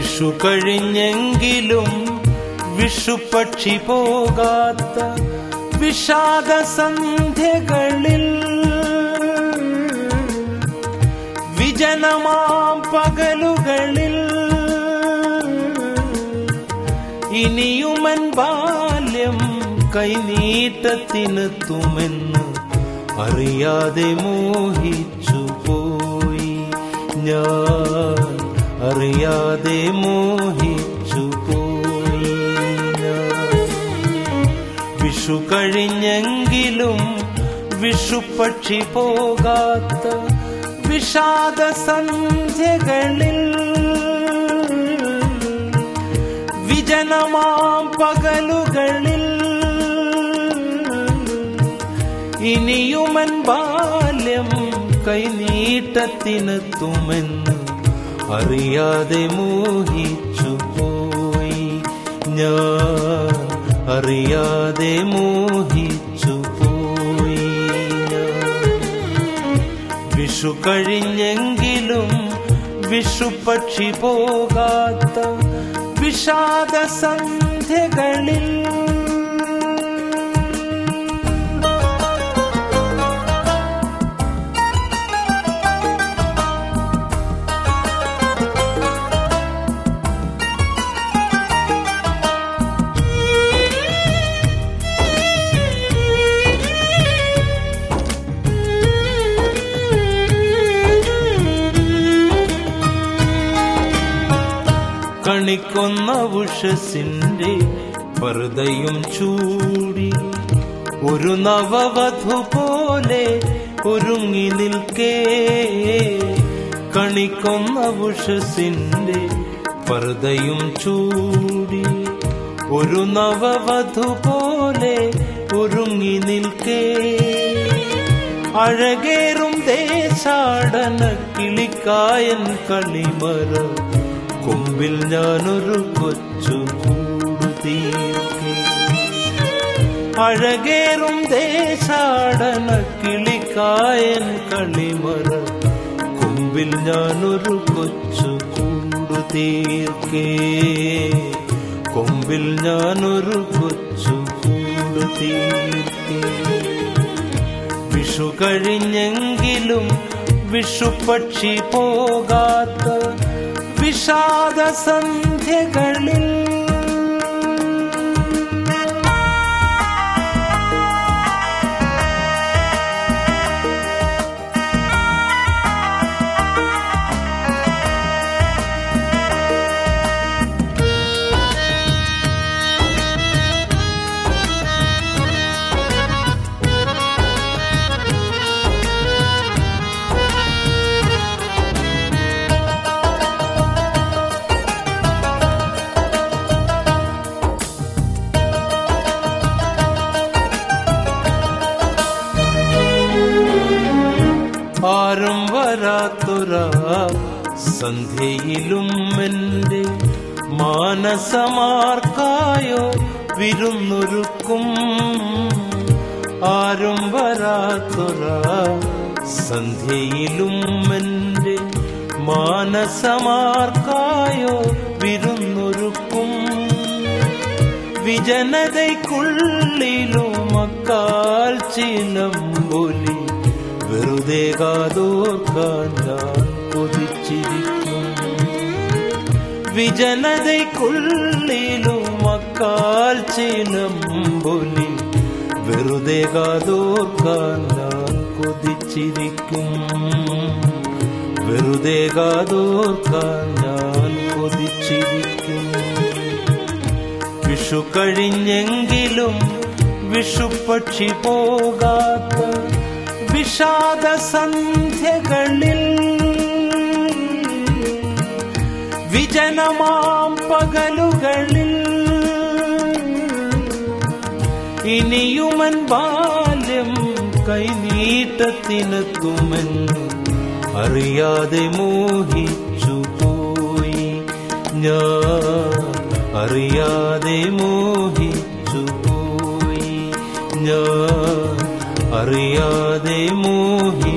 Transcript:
വിഷു കഴിഞ്ഞെങ്കിലും വിഷുപക്ഷി പോകാത്ത വിഷാദ സന്ധ്യകളിൽ വിജനമാം പകലുകളിൽ ഇനിയുമൻ ബാല്യം കൈനീട്ടത്തിനെത്തുമെന്ന് അറിയാതെ മോഹിച്ചു പോയി ഞാൻ അറിയാതെ മോഹിച്ചു പോയി ഞാൻ വിഷു കഴിഞ്ഞെങ്കിലും വിഷുപക്ഷി പോകാത്ത വിഷാദ സന്ധ്യകളിൽ വിജനമാം പകലുകളിൽ ഇനിയുമൻ ബാല്യം കൈനീട്ടത്തിനെത്തുമെന്ന് അറിയാതെ മോഹിച്ചു പോയി ഞാൻ അറിയാതെ മോഹിച്ചു പോയി ഞാൻ വിഷു കഴിഞ്ഞെങ്കിലും വിഷുപക്ഷി പോകാത്ത വിഷാദ സന്ധ്യകളിൽ കണിക്കൊന്ന ഉഷസിന്റെ പർദയും ചൂടി ഒരു നവവധു പോലെ ഒരുങ്ങി നിൽക്കേ കണിക്കൊന്ന ഉഷസിന്റെ പർദയും ചൂടി ഒരു നവവധു പോലെ ഒരുങ്ങി നിൽക്കേ അഴകേറും ദേശാടന കിളിക്കായൻ കളിമറ കൊമ്പിൽ ഞാനൊരു കൊച്ചു കൂടുതീർക്കെ അഴകേറും ദേശാടന കിളിക്കായൻ കളിമറ കൊമ്പിൽ ഞാനൊരു കൊച്ചു കൂടുതീർക്കേ കൊമ്പിൽ ഞാനൊരു കൊച്ചു കൂടുതീർക്കേ വിഷു കഴിഞ്ഞെങ്കിലും വിഷുപക്ഷി പോകാത്ത വിഷാദ സന്ധ്യകളിൽ ആരും വരാത്തൊര സന്ധ്യയിലും എൻ്റെ മാനസമാർക്കായോ വിരുന്നൊരുക്കും ആരും വരാത്തൊര സന്ധ്യയിലും എൻ്റെ മാനസമാർക്കായോ വിരുന്നൊരുക്കും വിജനതയ്ക്കുള്ളിലും മക്കാൽ ചിലമ്പൊലി വെറുതെ കാതോർക്കാൻ ഞാൻ കൊതിച്ചിരിക്കും വിജനതയ്ക്കുള്ളിലും മക്കാൽ ചിലമ്പൊലി വെറുതെ കാതോർക്കാൻ ഞാൻ കൊതിച്ചിരിക്കും വെറുതെ കാതോർക്കാൻ ഞാൻ കൊതിച്ചിരിക്കും വിഷു കഴിഞ്ഞെങ്കിലും വിഷുപക്ഷി പോകാത്ത വിഷാദ സന്ധ്യകളിൽ വിജനമാം പകലുകളിൽ ഇനിയുമൻ ബാല്യം കൈനീട്ടത്തിനെത്തുമെന്ന് അറിയാതെ മോഹിച്ചു പോയി ഞാൻ അറിയാതെ മോഹിച്ചു പോയി ഞാൻ അറിയാതെ മോഹി